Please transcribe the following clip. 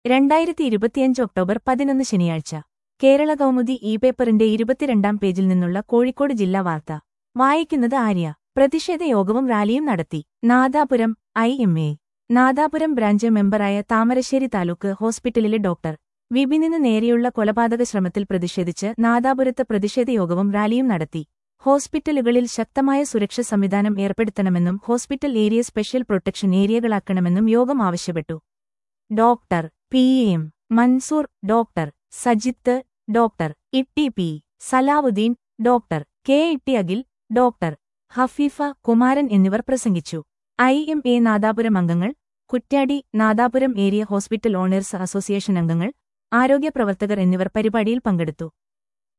രണ്ടായിരത്തി ഇരുപത്തിയഞ്ച് ഒക്ടോബർ പതിനൊന്ന് ശനിയാഴ്ച കേരള കൗമുദി ഇ പേപ്പറിന്റെ ഇരുപത്തിരണ്ടാം പേജിൽ നിന്നുള്ള കോഴിക്കോട് ജില്ലാ വാർത്ത വായിക്കുന്നത് ആര്യ പ്രതിഷേധ യോഗവും റാലിയും നടത്തി Nadapuram I M A Nadapuram branch മെമ്പറായ താമരശ്ശേരി താലൂക്ക് ഹോസ്പിറ്റലിലെ ഡോക്ടർ വിപിനിന് നേരെയുള്ള കൊലപാതക ശ്രമത്തിൽ പ്രതിഷേധിച്ച് നാദാപുരത്ത് പ്രതിഷേധ യോഗവും റാലിയും നടത്തി ഹോസ്പിറ്റലുകളിൽ ശക്തമായ സുരക്ഷ സംവിധാനം ഏർപ്പെടുത്തണമെന്നും ഹോസ്പിറ്റൽ ഏരിയ സ്പെഷ്യൽ പ്രൊട്ടക്ഷൻ ഏരിയകളാക്കണമെന്നും യോഗം ആവശ്യപ്പെട്ടു doctor P M Mansoor doctor Sajith doctor Itty P Salahuddin doctor K Itty Akhil doctor Hafeefa Kumaran എന്നിവർ പ്രസംഗിച്ചു ഐ എം എ നാദാപുരം അംഗങ്ങൾ Kuttiadi Nadapuram area hospital owners association അംഗങ്ങൾ ആരോഗ്യ പ്രവർത്തകർ എന്നിവർ പരിപാടിയിൽ പങ്കെടുത്തു